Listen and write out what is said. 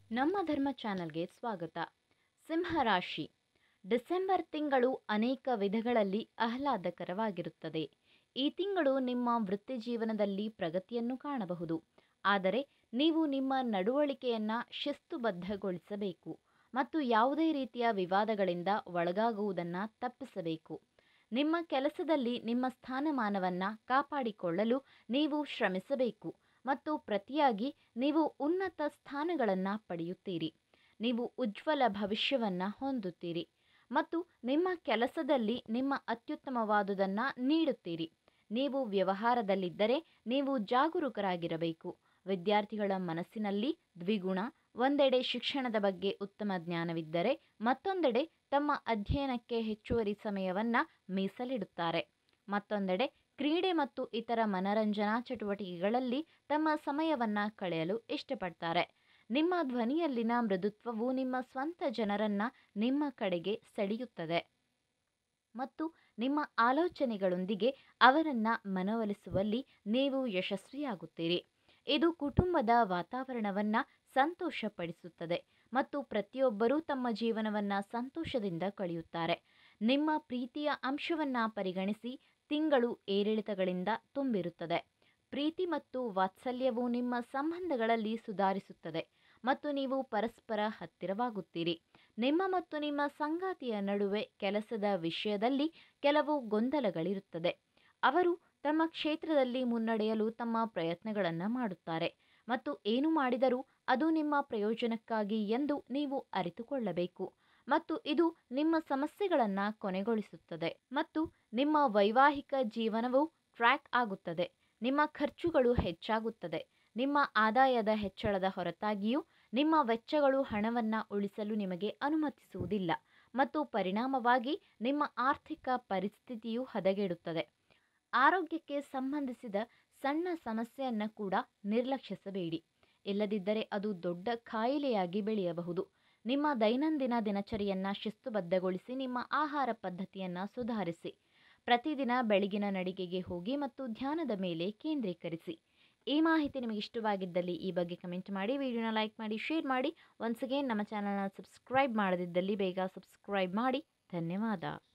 ನಮ್ಮ ಧರ್ಮ ಚಾನಲ್ಗೆ ಸ್ವಾಗತ ಸಿಂಹರಾಶಿ ಡಿಸೆಂಬರ್ ತಿಂಗಳು ಅನೇಕ ವಿಧಗಳಲ್ಲಿ ಆಹ್ಲಾದಕರವಾಗಿರುತ್ತದೆ ಈ ತಿಂಗಳು ನಿಮ್ಮ ವೃತ್ತಿ ಜೀವನದಲ್ಲಿ ಪ್ರಗತಿಯನ್ನು ಕಾಣಬಹುದು ಆದರೆ ನೀವು ನಿಮ್ಮ ನಡವಳಿಕೆಯನ್ನು ಶಿಸ್ತುಬದ್ಧಗೊಳಿಸಬೇಕು ಮತ್ತು ಯಾವುದೇ ರೀತಿಯ ವಿವಾದಗಳಿಂದ ಒಳಗಾಗುವುದನ್ನು ತಪ್ಪಿಸಬೇಕು ನಿಮ್ಮ ಕೆಲಸದಲ್ಲಿ ನಿಮ್ಮ ಸ್ಥಾನಮಾನವನ್ನು ಕಾಪಾಡಿಕೊಳ್ಳಲು ನೀವು ಶ್ರಮಿಸಬೇಕು ಮತ್ತು ಪ್ರತಿಯಾಗಿ ನೀವು ಉನ್ನತ ಸ್ಥಾನಗಳನ್ನು ಪಡೆಯುತ್ತೀರಿ ನೀವು ಉಜ್ವಲ ಭವಿಷ್ಯವನ್ನು ಹೊಂದುತ್ತೀರಿ ಮತ್ತು ನಿಮ್ಮ ಕೆಲಸದಲ್ಲಿ ನಿಮ್ಮ ಅತ್ಯುತ್ತಮವಾದುದನ್ನು ನೀಡುತ್ತೀರಿ ನೀವು ವ್ಯವಹಾರದಲ್ಲಿದ್ದರೆ ನೀವು ಜಾಗರೂಕರಾಗಿರಬೇಕು ವಿದ್ಯಾರ್ಥಿಗಳ ಮನಸ್ಸಿನಲ್ಲಿ ದ್ವಿಗುಣ ಒಂದೆಡೆ ಶಿಕ್ಷಣದ ಬಗ್ಗೆ ಉತ್ತಮ ಜ್ಞಾನವಿದ್ದರೆ ಮತ್ತೊಂದೆಡೆ ತಮ್ಮ ಅಧ್ಯಯನಕ್ಕೆ ಹೆಚ್ಚುವರಿ ಸಮಯವನ್ನು ಮೀಸಲಿಡುತ್ತಾರೆ ಮತ್ತೊಂದೆಡೆ ಕ್ರೀಡೆ ಮತ್ತು ಇತರ ಮನರಂಜನಾ ಚಟುವಟಿಕೆಗಳಲ್ಲಿ ತಮ್ಮ ಸಮಯವನ್ನು ಕಳೆಯಲು ಇಷ್ಟಪಡ್ತಾರೆ ನಿಮ್ಮ ಧ್ವನಿಯಲ್ಲಿನ ಮೃದುತ್ವವು ನಿಮ್ಮ ಸ್ವಂತ ಜನರನ್ನು ನಿಮ್ಮ ಕಡೆಗೆ ಸೆಳೆಯುತ್ತದೆ ಮತ್ತು ನಿಮ್ಮ ಆಲೋಚನೆಗಳೊಂದಿಗೆ ಅವರನ್ನು ಮನವೊಲಿಸುವಲ್ಲಿ ನೀವು ಯಶಸ್ವಿಯಾಗುತ್ತೀರಿ ಇದು ಕುಟುಂಬದ ವಾತಾವರಣವನ್ನು ಸಂತೋಷಪಡಿಸುತ್ತದೆ ಮತ್ತು ಪ್ರತಿಯೊಬ್ಬರೂ ತಮ್ಮ ಜೀವನವನ್ನು ಸಂತೋಷದಿಂದ ಕಳೆಯುತ್ತಾರೆ ನಿಮ್ಮ ಪ್ರೀತಿಯ ಅಂಶವನ್ನು ಪರಿಗಣಿಸಿ ತಿಂಗಳು ಏರಿಳಿತಗಳಿಂದ ತುಂಬಿರುತ್ತದೆ ಪ್ರೀತಿ ಮತ್ತು ವಾತ್ಸಲ್ಯವು ನಿಮ್ಮ ಸಂಬಂಧಗಳಲ್ಲಿ ಸುಧಾರಿಸುತ್ತದೆ ಮತ್ತು ನೀವು ಪರಸ್ಪರ ಹತ್ತಿರವಾಗುತ್ತೀರಿ ನಿಮ್ಮ ಮತ್ತು ನಿಮ್ಮ ಸಂಗಾತಿಯ ನಡುವೆ ಕೆಲಸದ ವಿಷಯದಲ್ಲಿ ಕೆಲವು ಗೊಂದಲಗಳಿರುತ್ತದೆ ಅವರು ತಮ್ಮ ಕ್ಷೇತ್ರದಲ್ಲಿ ಮುನ್ನಡೆಯಲು ತಮ್ಮ ಪ್ರಯತ್ನಗಳನ್ನು ಮಾಡುತ್ತಾರೆ ಮತ್ತು ಏನು ಮಾಡಿದರೂ ಅದು ನಿಮ್ಮ ಪ್ರಯೋಜನಕ್ಕಾಗಿ ಎಂದು ನೀವು ಅರಿತುಕೊಳ್ಳಬೇಕು ಮತ್ತು ಇದು ನಿಮ್ಮ ಸಮಸ್ಯೆಗಳನ್ನು ಕೊನೆಗೊಳಿಸುತ್ತದೆ ಮತ್ತು ನಿಮ್ಮ ವೈವಾಹಿಕ ಜೀವನವು ಟ್ರ್ಯಾಕ್ ಆಗುತ್ತದೆ ನಿಮ್ಮ ಖರ್ಚುಗಳು ಹೆಚ್ಚಾಗುತ್ತದೆ ನಿಮ್ಮ ಆದಾಯದ ಹೆಚ್ಚಳದ ಹೊರತಾಗಿಯೂ ನಿಮ್ಮ ವೆಚ್ಚಗಳು ಹಣವನ್ನು ಉಳಿಸಲು ನಿಮಗೆ ಅನುಮತಿಸುವುದಿಲ್ಲ ಮತ್ತು ಪರಿಣಾಮವಾಗಿ ನಿಮ್ಮ ಆರ್ಥಿಕ ಪರಿಸ್ಥಿತಿಯು ಹದಗೆಡುತ್ತದೆ ಆರೋಗ್ಯಕ್ಕೆ ಸಂಬಂಧಿಸಿದ ಸಣ್ಣ ಸಮಸ್ಯೆಯನ್ನು ಕೂಡ ನಿರ್ಲಕ್ಷಿಸಬೇಡಿ ಇಲ್ಲದಿದ್ದರೆ ಅದು ದೊಡ್ಡ ಕಾಯಿಲೆಯಾಗಿ ಬೆಳೆಯಬಹುದು ನಿಮ್ಮ ದೈನಂದಿನ ದಿನಚರಿಯನ್ನು ಶಿಸ್ತುಬದ್ಧಗೊಳಿಸಿ ನಿಮ್ಮ ಆಹಾರ ಪದ್ಧತಿಯನ್ನು ಸುಧಾರಿಸಿ ಪ್ರತಿದಿನ ಬೆಳಗಿನ ನಡಿಗೆಗೆ ಹೋಗಿ ಮತ್ತು ಧ್ಯಾನದ ಮೇಲೆ ಕೇಂದ್ರೀಕರಿಸಿ ಈ ಮಾಹಿತಿ ನಿಮಗೆ ಇಷ್ಟವಾಗಿದ್ದಲ್ಲಿ ಈ ಬಗ್ಗೆ ಕಮೆಂಟ್ ಮಾಡಿ ವಿಡಿಯೋನ ಲೈಕ್ ಮಾಡಿ ಶೇರ್ ಮಾಡಿ ಒನ್ಸ್ ಅಗೇನ್ ನಮ್ಮ ಚಾನಲ್ನ ಸಬ್ಸ್ಕ್ರೈಬ್ ಮಾಡದಿದ್ದಲ್ಲಿ ಬೇಗ ಸಬ್ಸ್ಕ್ರೈಬ್ ಮಾಡಿ ಧನ್ಯವಾದ